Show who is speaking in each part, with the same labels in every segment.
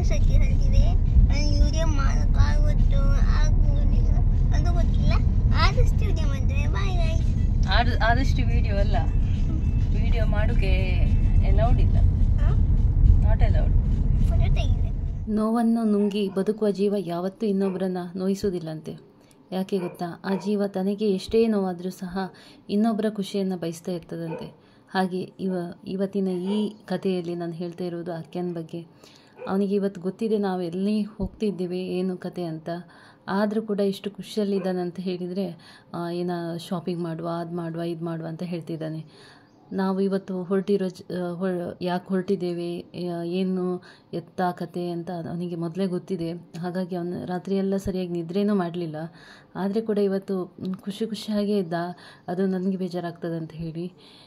Speaker 1: ಸತಿ ಹೇಳ್ತಿದೆ ನಾನು ವಿಡಿಯೋ ಮಾಡೋಕ್ಕಾಗುತ್ತೋ ಆಗುವುದಿಲ್ಲ ಅದು ಗೊತ್ತಿಲ್ಲ ಆದಷ್ಟು ವಿಡಿಯೋ ಮಾಡ್ತೇವೆ ಬಾಯ್ ಗೈಸ್
Speaker 2: ಆದ ಆದಷ್ಟು ವಿಡಿಯೋ ಅಲ್ಲ ವಿಡಿಯೋ ಮಾಡೋಕೆ ಅಲೌಡ್ ಇಲ್ಲ ನಾಟ್ ಅಲೌಡ್
Speaker 1: ಫೋಟೋ ತೆಗಿದೆ
Speaker 2: ನೋವನ್ನು ನುಂಗಿ ಬದುಕುವ ಜೀವ ಯಾವತ್ತೂ ಇನ್ನೊಬ್ಬರನ್ನು ನೋಯಿಸುವುದಿಲ್ಲಂತೆ ಯಾಕೆ ಗೊತ್ತಾ ಆ ಜೀವ ತನಗೆ ಎಷ್ಟೇ ನೋವಾದರೂ ಸಹ ಇನ್ನೊಬ್ಬರ ಖುಷಿಯನ್ನು ಬಯಸ್ತಾ ಇರ್ತದಂತೆ ಹಾಗೆ ಇವ ಇವತ್ತಿನ ಈ ಕಥೆಯಲ್ಲಿ ನಾನು ಹೇಳ್ತಾ ಇರೋದು ಅಕ್ಕನ ಬಗ್ಗೆ ಅವನಿಗೆ ಇವತ್ತು ಗೊತ್ತಿದೆ ನಾವು ಎಲ್ಲಿ ಹೋಗ್ತಿದ್ದೇವೆ ಏನು ಕತೆ ಅಂತ ಆದರೂ ಕೂಡ ಇಷ್ಟು ಖುಷಿಯಲ್ಲಿದ್ದಾನೆ ಅಂತ ಹೇಳಿದರೆ ಏನೋ ಶಾಪಿಂಗ್ ಮಾಡುವ ಅದು ಮಾಡುವ ಇದು ಮಾಡುವ ಅಂತ ಹೇಳ್ತಿದ್ದಾನೆ ನಾವು ಇವತ್ತು ಹೊರಟಿರೋ ಜ ಹೊರ ಯಾಕೆ ಹೊರಟಿದ್ದೇವೆ ಯಾ- ಏನು ಎತ್ತ ಕತೆ ಅಂತ ಅವನಿಗೆ ಮೊದಲೇ ಗೊತ್ತಿದೆ ಹಾಗಾಗಿ ಅವನು ರಾತ್ರಿಯೆಲ್ಲ ಸರಿಯಾಗಿ ನಿದ್ರೇನೂ ಮಾಡಲಿಲ್ಲ ಆದರೆ ಕೂಡ ಇವತ್ತು ಮ್, ಖುಷಿ ಖುಷಿಯಾಗೇ ಇದ್ದ ಅದು ನನಗೆ ಬೇಜಾರಾಗ್ತದೆ ಅಂತ ಹೇಳಿ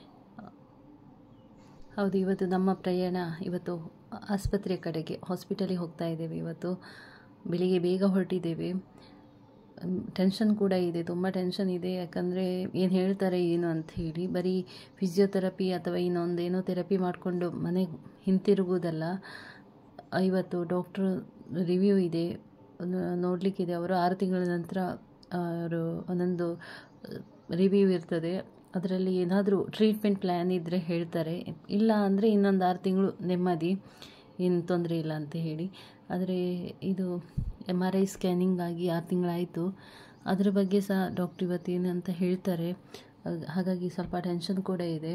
Speaker 2: ಹೌದು ಇವತ್ತು ನಮ್ಮ ಪ್ರಯಾಣ ಇವತ್ತು ಆಸ್ಪತ್ರೆ ಕಡೆಗೆ ಹಾಸ್ಪಿಟಲಿಗೆ ಹೋಗ್ತಾ ಇದ್ದೇವೆ ಇವತ್ತು ಬೆಳಿಗ್ಗೆ ಬೇಗ ಹೊರಟಿದ್ದೇವೆ ಟೆನ್ಷನ್ ಕೂಡ ಇದೆ ತುಂಬ ಟೆನ್ಷನ್ ಇದೆ ಯಾಕಂದರೆ ಏನು ಹೇಳ್ತಾರೆ ಏನು ಅಂತ ಹೇಳಿ ಬರೀ ಫಿಸಿಯೋಥೆರಪಿ ಅಥವಾ ಇನ್ನೊಂದೇನೋ ಥೆರಪಿ ಮಾಡಿಕೊಂಡು ಮನೆಗೆ ಹಿಂತಿರುಗುವುದಲ್ಲ ಇವತ್ತು ಡಾಕ್ಟ್ರು ರಿವ್ಯೂ ಇದೆ ನ- ನೋಡಲಿಕ್ಕಿದೆ ಅವರು ಆರು ತಿಂಗಳ ನಂತರ ಅವರು ಒಂದೊಂದು ರಿವ್ಯೂ ಇರ್ತದೆ ಅದರಲ್ಲಿ ಏನಾದರೂ ಟ್ರೀಟ್ಮೆಂಟ್ ಪ್ಲ್ಯಾನ್ ಇದ್ದರೆ ಹೇಳ್ತಾರೆ ಇಲ್ಲ ಅಂದರೆ ಇನ್ನೊಂದು ಆರು ತಿಂಗಳು ನೆಮ್ಮದಿ ಏನು ತೊಂದರೆ ಇಲ್ಲ ಅಂತ ಹೇಳಿ ಆದರೆ ಇದು ಎಮ್ ಆರ್ ಐ ಸ್ಕ್ಯಾನಿಂಗ್ ಆಗಿ ಆರು ತಿಂಗಳಾಯಿತು ಅದ್ರ ಬಗ್ಗೆ ಸಹ ಡಾಕ್ಟ್ರ್ ಇವತ್ತು ಏನಂತ ಹೇಳ್ತಾರೆ ಹಾಗ್- ಹಾಗಾಗಿ ಸ್ವಲ್ಪ ಟೆನ್ಷನ್ ಕೂಡ ಇದೆ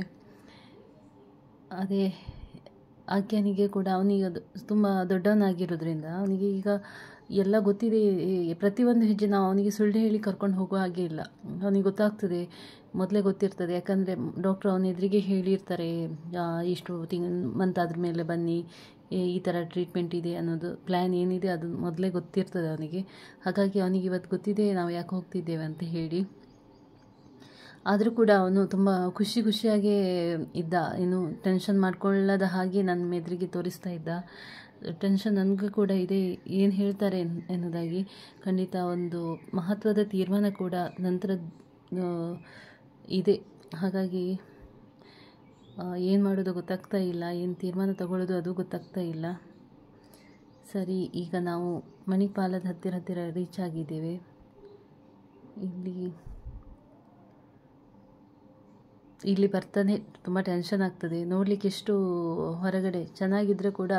Speaker 2: ಅದೇ ಆಜ್ಞಾನಿಗೆ ಕೂಡ ಅವನಿಗೆ ಅದು ತುಂಬ ದೊಡ್ಡವನಾಗಿರೋದ್ರಿಂದ ಅವನಿಗೆ ಈಗ ಎಲ್ಲ ಗೊತ್ತಿದೆ ಈ ಪ್ರತಿಯೊಂದು ಹೆಜ್ಜೆ ನಾವು ಅವನಿಗೆ ಸುಳ್ಳು ಹೇಳಿ ಕರ್ಕೊಂಡು ಹೋಗೋ ಹಾಗೆ ಇಲ್ಲ ಅವನಿಗೆ ಗೊತ್ತಾಗ್ತದೆ ಮೊದಲೇ ಗೊತ್ತಿರ್ತದೆ ಯಾಕಂದರೆ ಡಾಕ್ಟ್ರು ಅವನ ಎದುರಿಗೆ ಹೇಳಿರ್ತಾರೆ ಆ, ಇಷ್ಟು ತಿಂಗ್ ಮಂತ್ ಆದ್ರ ಮೇಲೆ ಬನ್ನಿ ಈ- ಈ ಥರ ಟ್ರೀಟ್ಮೆಂಟ್ ಇದೆ ಅನ್ನೋದು ಪ್ಲ್ಯಾನ್ ಏನಿದೆ ಅದು ಮೊದಲೇ ಗೊತ್ತಿರ್ತದೆ ಅವನಿಗೆ ಹಾಗಾಗಿ ಅವನಿಗೆ ಇವತ್ತು ಗೊತ್ತಿದೆ ನಾವು ಯಾಕೆ ಹೋಗ್ತಿದ್ದೇವೆ ಅಂತ ಹೇಳಿ ಆದರೂ ಕೂಡ ಅವನು ತುಂಬ ಖುಷಿ ಖುಷಿಯಾಗೇ ಇದ್ದ ಏನು ಟೆನ್ಷನ್ ಮಾಡ್ಕೊಳ್ಳದ ಹಾಗೆ ನನ್ನ ಮೆದುರಿಗೆ ತೋರಿಸ್ತಾ ಇದ್ದ ಟೆನ್ಷನ್ ನನಗೂ ಕೂಡ ಇದೆ ಏನು ಹೇಳ್ತಾರೆ ಎನ್- ಎನ್ನುವುದಾಗಿ ಖಂಡಿತ ಒಂದು ಮಹತ್ವದ ತೀರ್ಮಾನ ಕೂಡ ನಂತರ ಆ, ಇದೆ ಹಾಗಾಗಿ ಏನು ಮಾಡೋದು ಗೊತ್ತಾಗ್ತಾ ಇಲ್ಲ ಏನು ತೀರ್ಮಾನ ತಗೊಳ್ಳೋದು ಅದು ಗೊತ್ತಾಗ್ತಾ ಇಲ್ಲ ಸರಿ ಈಗ ನಾವು ಮಣಿಪಾಲದ ಹತ್ತಿರ ಹತ್ತಿರ ರೀಚ್ ಆಗಿದ್ದೇವೆ ಇಲ್ಲಿ ಇಲ್ಲಿ ಬರ್ತಾನೆ ತುಂಬ ಟೆನ್ಷನ್ ಆಗ್ತದೆ ನೋಡಲಿಕ್ಕೆ ಎಷ್ಟು ಹೊರಗಡೆ ಚೆನ್ನಾಗಿದ್ದರೆ ಕೂಡ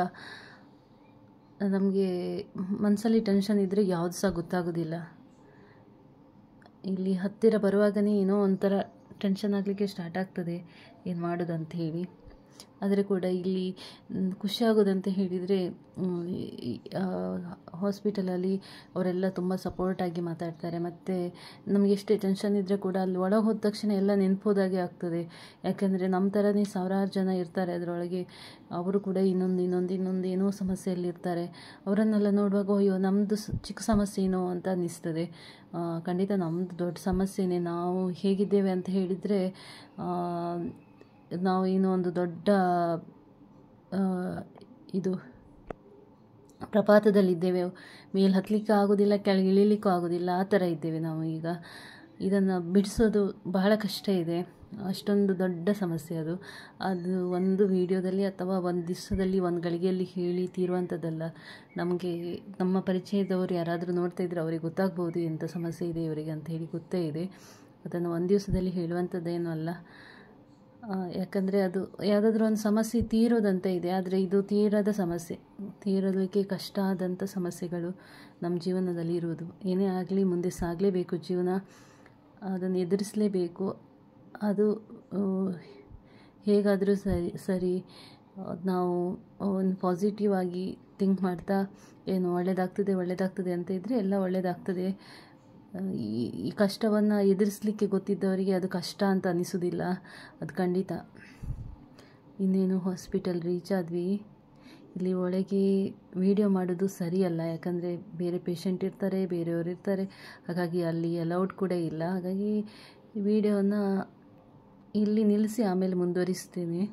Speaker 2: ನಮಗೆ ಮನಸ್ಸಲ್ಲಿ ಟೆನ್ಷನ್ ಇದ್ದರೆ ಯಾವುದು ಸಹ ಗೊತ್ತಾಗೋದಿಲ್ಲ ಇಲ್ಲಿ ಹತ್ತಿರ ಬರುವಾಗನೇ ಏನೋ ಒಂಥರ ಟೆನ್ಷನ್ ಆಗಲಿಕ್ಕೆ ಸ್ಟಾರ್ಟ್ ಆಗ್ತದೆ ಏನು ಮಾಡೋದು ಅಂತ ಹೇಳಿ ಆದರೆ ಕೂಡ ಇಲ್ಲಿ ಮ್, ಖುಷಿ ಆಗೋದಂತ ಹೇಳಿದರೆ ಹಾಸ್ಪಿಟಲಲ್ಲಿ ಅವರೆಲ್ಲ ತುಂಬ ಸಪೋರ್ಟಾಗಿ ಮಾತಾಡ್ತಾರೆ ಮತ್ತು ನಮಗೆ ಎಷ್ಟೇ ಟೆನ್ಷನ್ ಇದ್ದರೆ ಕೂಡ ಅಲ್ಲಿ ಒಳಗೆ ಹೋದ ತಕ್ಷಣ ಎಲ್ಲ ನೆನ್ಪೋದಾಗೆ ಆಗ್ತದೆ ಯಾಕೆಂದರೆ ನಮ್ಮ ಥರನೇ ಸಾವಿರಾರು ಜನ ಇರ್ತಾರೆ ಅದರೊಳಗೆ ಅವರು ಕೂಡ ಇನ್ನೊಂದು ಇನ್ನೊಂದು ಇನ್ನೊಂದು ಏನೋ ಸಮಸ್ಯೆಯಲ್ಲಿ ಇರ್ತಾರೆ ಅವರನ್ನೆಲ್ಲ ನೋಡುವಾಗ ಅಯ್ಯೋ ನಮ್ಮದು ಚಿಕ್ಕ ಸಮಸ್ಯೆ ಏನೋ ಅಂತ ಅನ್ನಿಸ್ತದೆ ಆ, ಖಂಡಿತ ನಮ್ಮದು ದೊಡ್ಡ ಸಮಸ್ಯೆನೇ ನಾವು ಹೇಗಿದ್ದೇವೆ ಅಂತ ಹೇಳಿದರೆ ನಾವು ಏನೋ ಒಂದು ದೊಡ್ಡ ಆ, ಇದು ಪ್ರಪಾತದಲ್ಲಿದ್ದೇವೆ ಮೇಲೆ ಹತ್ತಲಿಕ್ಕೆ ಆಗೋದಿಲ್ಲ ಕೆಳಗೆ ಇಳಿಲಿಕ್ಕೂ ಆಗೋದಿಲ್ಲ ಆ ಥರ ಇದ್ದೇವೆ ನಾವು ಈಗ ಇದನ್ನು ಬಿಡಿಸೋದು ಬಹಳ ಕಷ್ಟ ಇದೆ ಅಷ್ಟೊಂದು ದೊಡ್ಡ ಸಮಸ್ಯೆ ಅದು ಅದು ಒಂದು ವಿಡಿಯೋದಲ್ಲಿ ಅಥವಾ ಒಂದು ದಿವಸದಲ್ಲಿ ಒಂದು ಗಳಿಗೆಯಲ್ಲಿ ಹೇಳಿ ತೀರುವಂಥದ್ದಲ್ಲ ನಮಗೆ ನಮ್ಮ ಪರಿಚಯದವರು ಯಾರಾದರೂ ನೋಡ್ತಾ ಇದ್ದರೆ ಅವರಿಗೆ ಗೊತ್ತಾಗ್ಬೋದು ಎಂಥ ಸಮಸ್ಯೆ ಇದೆ ಇವರಿಗೆ ಅಂತ ಹೇಳಿ ಗೊತ್ತೇ ಇದೆ ಅದನ್ನು ಒಂದು ದಿವಸದಲ್ಲಿ ಹೇಳುವಂಥದ್ದೇನೂ ಅಲ್ಲ ಆ, ಯಾಕಂದರೆ ಅದು ಯಾವುದಾದ್ರೂ ಒಂದು ಸಮಸ್ಯೆ ತೀರೋದಂತ ಇದೆ ಆದರೆ ಇದು ತೀರದ ಸಮಸ್ಯೆ ತೀರಲಿಕ್ಕೆ ಕಷ್ಟ ಆದಂಥ ಸಮಸ್ಯೆಗಳು ನಮ್ಮ ಜೀವನದಲ್ಲಿ ಇರುವುದು ಏನೇ ಆಗಲಿ ಮುಂದೆ ಸಾಗಲೇಬೇಕು ಜೀವನ ಅದನ್ನು ಎದುರಿಸಲೇಬೇಕು ಅದು ಆ, ಹೇಗಾದರೂ ಸರಿ ಸರಿ ಆ, ನಾವು ಒಂದು ಪಾಸಿಟಿವ್ ಆಗಿ ಥಿಂಕ್ ಮಾಡ್ತಾ ಏನು ಒಳ್ಳೆಯದಾಗ್ತದೆ ಒಳ್ಳೆಯದಾಗ್ತದೆ ಅಂತ ಇದ್ದರೆ ಎಲ್ಲ ಒಳ್ಳೆಯದಾಗ್ತದೆ ಈ ಈ ಕಷ್ಟವನ್ನು ಎದುರಿಸಲಿಕ್ಕೆ ಗೊತ್ತಿದ್ದವರಿಗೆ ಅದು ಕಷ್ಟ ಅಂತ ಅನಿಸೋದಿಲ್ಲ ಅದು ಖಂಡಿತ ಇನ್ನೇನು ಹಾಸ್ಪಿಟಲ್ ರೀಚ್ ಆದ್ವಿ ಇಲ್ಲಿ ಒಳಗೆ ವಿಡಿಯೋ ಮಾಡೋದು ಸರಿಯಲ್ಲ ಯಾಕಂದರೆ ಬೇರೆ ಪೇಷಂಟ್ ಇರ್ತಾರೆ ಬೇರೆಯವರು ಇರ್ತಾರೆ ಹಾಗಾಗಿ ಅಲ್ಲಿ ಅಲೌಡ್ ಕೂಡ ಇಲ್ಲ ಹಾಗಾಗಿ ವಿಡಿಯೋನ ಇಲ್ಲಿ ನಿಲ್ಲಿಸಿ ಆಮೇಲೆ ಮುಂದುವರಿಸ್ತೇನೆ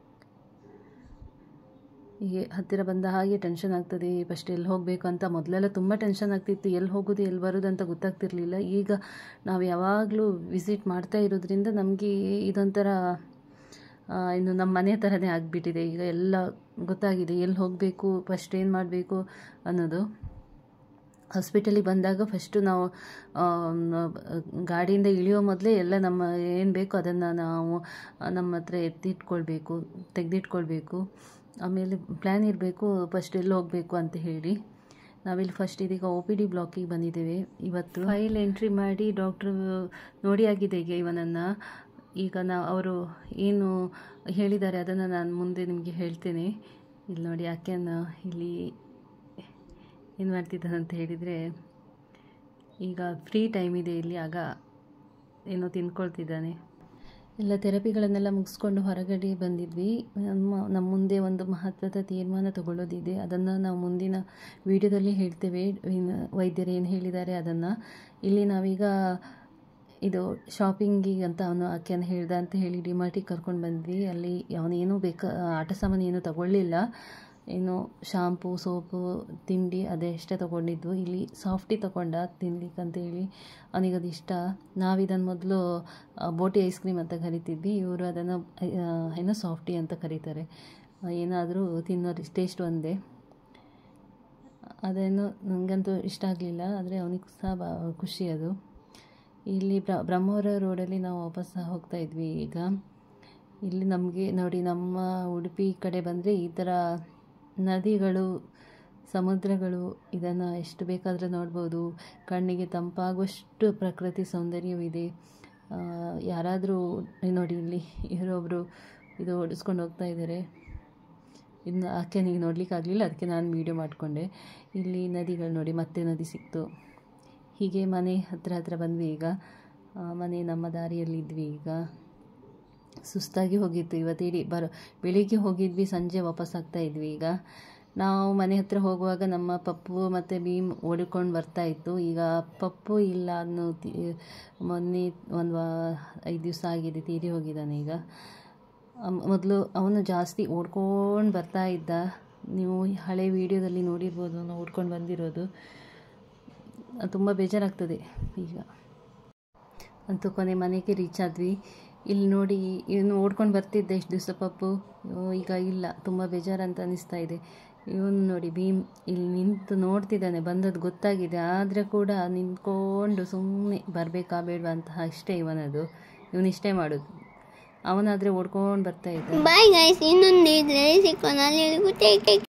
Speaker 2: ಹೀಗೆ ಹತ್ತಿರ ಬಂದ ಹಾಗೆ ಟೆನ್ಷನ್ ಆಗ್ತದೆ ಫಸ್ಟ್ ಎಲ್ಲಿ ಹೋಗಬೇಕು ಅಂತ ಮೊದಲೆಲ್ಲ ತುಂಬ ಟೆನ್ಷನ್ ಆಗ್ತಿತ್ತು ಎಲ್ಲಿ ಹೋಗೋದು ಎಲ್ಲಿ ಬರೋದು ಅಂತ ಗೊತ್ತಾಗ್ತಿರ್ಲಿಲ್ಲ ಈಗ ನಾವು ಯಾವಾಗಲೂ ವಿಸಿಟ್ ಮಾಡ್ತಾ ಇರೋದ್ರಿಂದ ನಮಗೆ ಇದೊಂಥರ ಇನ್ನು ನಮ್ಮ ಮನೆ ಥರನೇ ಆಗಿಬಿಟ್ಟಿದೆ ಈಗ ಎಲ್ಲ ಗೊತ್ತಾಗಿದೆ ಎಲ್ಲಿ ಹೋಗಬೇಕು ಫಸ್ಟ್ ಏನು ಮಾಡಬೇಕು ಅನ್ನೋದು ಹಾಸ್ಪಿಟಲಿಗೆ ಬಂದಾಗ ಫಸ್ಟು ನಾವು ಗಾಡಿಯಿಂದ ಇಳಿಯೋ ಮೊದಲೇ ಎಲ್ಲ ನಮ್ಮ ಏನು ಬೇಕೋ ಅದನ್ನು ನಾವು ನಮ್ಮ ಹತ್ರ ಎತ್ತಿಟ್ಕೊಳ್ಬೇಕು ತೆಗೆದಿಟ್ಕೊಳ್ಬೇಕು ಆಮೇಲೆ ಪ್ಲ್ಯಾನ್ ಇರಬೇಕು ಫಸ್ಟ್ ಎಲ್ಲಿ ಹೋಗಬೇಕು ಅಂತ ಹೇಳಿ ನಾವಿಲ್ಲಿ ಫಸ್ಟ್ ಇದೀಗ ಒ ಪಿ ಡಿ ಬ್ಲಾಕಿಗೆ ಬಂದಿದ್ದೇವೆ ಇವತ್ತು ಫೈಲ್ ಎಂಟ್ರಿ ಮಾಡಿ ಡಾಕ್ಟ್ರು ನೋಡಿ ಆಗಿದೆ ಈಗ ಇವನನ್ನು ಈಗ ನಾವು ಅವರು ಏನು ಹೇಳಿದ್ದಾರೆ ಅದನ್ನು ನಾನು ಮುಂದೆ ನಿಮಗೆ ಹೇಳ್ತೇನೆ ಇಲ್ಲಿ ನೋಡಿ ಯಾಕೆನ ಇಲ್ಲಿ ಏನು ಮಾಡ್ತಿದ್ದಾನೆ ಅಂತ ಹೇಳಿದರೆ ಈಗ ಫ್ರೀ ಟೈಮ್ ಇದೆ ಇಲ್ಲಿ ಆಗ ಏನೋ ತಿನ್ಕೊಳ್ತಿದ್ದಾನೆ ಎಲ್ಲ ಥೆರಪಿಗಳನ್ನೆಲ್ಲ ಮುಗಿಸ್ಕೊಂಡು ಹೊರಗಡೆ ಬಂದಿದ್ವಿ ನಮ್ಮ ನಮ್ಮ ಮುಂದೆ ಒಂದು ಮಹತ್ವದ ತೀರ್ಮಾನ ತಗೊಳ್ಳೋದಿದೆ ಅದನ್ನು ನಾವು ಮುಂದಿನ ವಿಡಿಯೋದಲ್ಲಿ ಹೇಳ್ತೇವೆ ಇನ್ನು ವೈದ್ಯರು ಏನು ಹೇಳಿದ್ದಾರೆ ಅದನ್ನು ಇಲ್ಲಿ ನಾವೀಗ ಇದು ಶಾಪಿಂಗಿಗೆ ಅಂತ ಅವನು ಆಕೆಯನ್ನು ಹೇಳ್ದ ಅಂತ ಹೇಳಿ ಡಿಮಾರ್ಟಿಗೆ ಕರ್ಕೊಂಡು ಬಂದ್ವಿ ಅಲ್ಲಿ ಅವನೇನು ಬೇಕಾ ಆಟ ಸಾಮಾನು ಏನೂ ತಗೊಳ್ಳಿಲ್ಲ ಏನು ಶಾಂಪು ಸೋಪು ತಿಂಡಿ ಅದೆಷ್ಟೇ ತೊಗೊಂಡಿದ್ವು ಇಲ್ಲಿ ಸಾಫ್ಟಿ ತೊಗೊಂಡ ತಿನ್ಲಿಕ್ಕೆ ಅಂತೇಳಿ ಅವನಿಗದು ಇಷ್ಟ ನಾವಿದನ್ನು ಮೊದಲು ಬೋಟಿ ಐಸ್ ಕ್ರೀಮ್ ಅಂತ ಕರಿತಿದ್ವಿ ಇವರು ಅದನ್ನು ಏನೋ ಸಾಫ್ಟಿ ಅಂತ ಕರೀತಾರೆ ಏನಾದರೂ ತಿನ್ನೋ ಟೇಸ್ಟ್ ಒಂದೇ ಅದೇನು ನನಗಂತೂ ಇಷ್ಟ ಆಗಲಿಲ್ಲ ಆದರೆ ಅವನಿಗೆ ಸಹ ಬಾ ಖುಷಿ ಅದು ಇಲ್ಲಿ ಬ್ರ ಬ್ರಹ್ಮವರ ರೋಡಲ್ಲಿ ನಾವು ವಾಪಸ್ ಹೋಗ್ತಾ ಇದ್ವಿ ಈಗ ಇಲ್ಲಿ ನಮಗೆ ನೋಡಿ ನಮ್ಮ ಉಡುಪಿ ಕಡೆ ಬಂದರೆ ಈ ಥರ ನದಿಗಳು ಸಮುದ್ರಗಳು ಇದನ್ನು ಎಷ್ಟು ಬೇಕಾದರೂ ನೋಡ್ಬೋದು ಕಣ್ಣಿಗೆ ತಂಪಾಗುವಷ್ಟು ಪ್ರಕೃತಿ ಸೌಂದರ್ಯವಿದೆ ಯಾರಾದರೂ ನೋಡಿ ಇಲ್ಲಿ ಇವರೊಬ್ಬರು ಇದು ಓಡಿಸ್ಕೊಂಡು ಹೋಗ್ತಾ ಇದ್ದಾರೆ ಇನ್ನು ಆಕೆ ನನಗೆ ನೋಡಲಿಕ್ಕಾಗಲಿಲ್ಲ ಅದಕ್ಕೆ ನಾನು ವೀಡಿಯೋ ಮಾಡಿಕೊಂಡೆ ಇಲ್ಲಿ ನದಿಗಳು ನೋಡಿ ಮತ್ತೆ ನದಿ ಸಿಕ್ತು ಹೀಗೆ ಮನೆ ಹತ್ರ ಹತ್ರ ಬಂದ್ವಿ ಈಗ ಮನೆ ನಮ್ಮ ದಾರಿಯಲ್ಲಿದ್ವಿ ಈಗ ಸುಸ್ತಾಗಿ ಹೋಗಿತ್ತು ಇವತ್ತು ಇಡೀ ಬರೋ ಬೆಳಿಗ್ಗೆ ಹೋಗಿದ್ವಿ ಸಂಜೆ ವಾಪಸ್ ಆಗ್ತಾ ಇದ್ವಿ ಈಗ ನಾವು ಮನೆ ಹತ್ರ ಹೋಗುವಾಗ ನಮ್ಮ ಪಪ್ಪು ಮತ್ತು ಭೀಮ್ ಓಡಿಕೊಂಡು ಬರ್ತಾ ಇತ್ತು ಈಗ ಪಪ್ಪು ಇಲ್ಲ ಅನ್ನೋ ತಿ ಮೊನ್ನೆ ಒಂದು ವಾ ಐದು ದಿವಸ ಆಗಿದೆ ತೀರಿ ಹೋಗಿದ್ದಾನೆ ಈಗ ಮೊದಲು ಅವನು ಜಾಸ್ತಿ ಓಡ್ಕೊಂಡು ಬರ್ತಾ ಇದ್ದ ನೀವು ಹಳೆ ವೀಡಿಯೋದಲ್ಲಿ ನೋಡಿರ್ಬೋದು ಅವನು ಓಡ್ಕೊಂಡು ಬಂದಿರೋದು ತುಂಬ ಬೇಜಾರಾಗ್ತದೆ ಈಗ ಅಂತೂ ಕೊನೆ ಮನೆಗೆ ರೀಚ್ ಆದ್ವಿ ಇಲ್ಲಿ ನೋಡಿ ಇವನು ಓಡ್ಕೊಂಡು ಬರ್ತಿದ್ದೆ ಇಷ್ಟು ದಿವಸ ಪಪ್ಪು ಈಗ ಇಲ್ಲ ತುಂಬ ಬೇಜಾರಂತ ಅನಿಸ್ತಾ ಇದೆ ಇವನು ನೋಡಿ ಭೀಮ್ ಇಲ್ಲಿ ನಿಂತು ನೋಡ್ತಿದ್ದಾನೆ ಬಂದದ್ದು ಗೊತ್ತಾಗಿದೆ ಆದರೆ ಕೂಡ ನಿಂತ್ಕೊಂಡು ಸುಮ್ಮನೆ ಬರಬೇಕಾ ಬೇಡವಾ ಅಂತ ಅಷ್ಟೇ ಇವನದು ಇವನು ಇಷ್ಟೇ ಮಾಡೋದು ಅವನಾದರೆ ಓಡ್ಕೊಂಡು ಬರ್ತಾ ಇದ್ದ
Speaker 1: ಬಾಯ್ ಗೈಸ್ ಇನ್ನೊಂದು ಇದ್ರೆ ಸಿಕ್ಕೋಣ ಅಲ್ಲಿ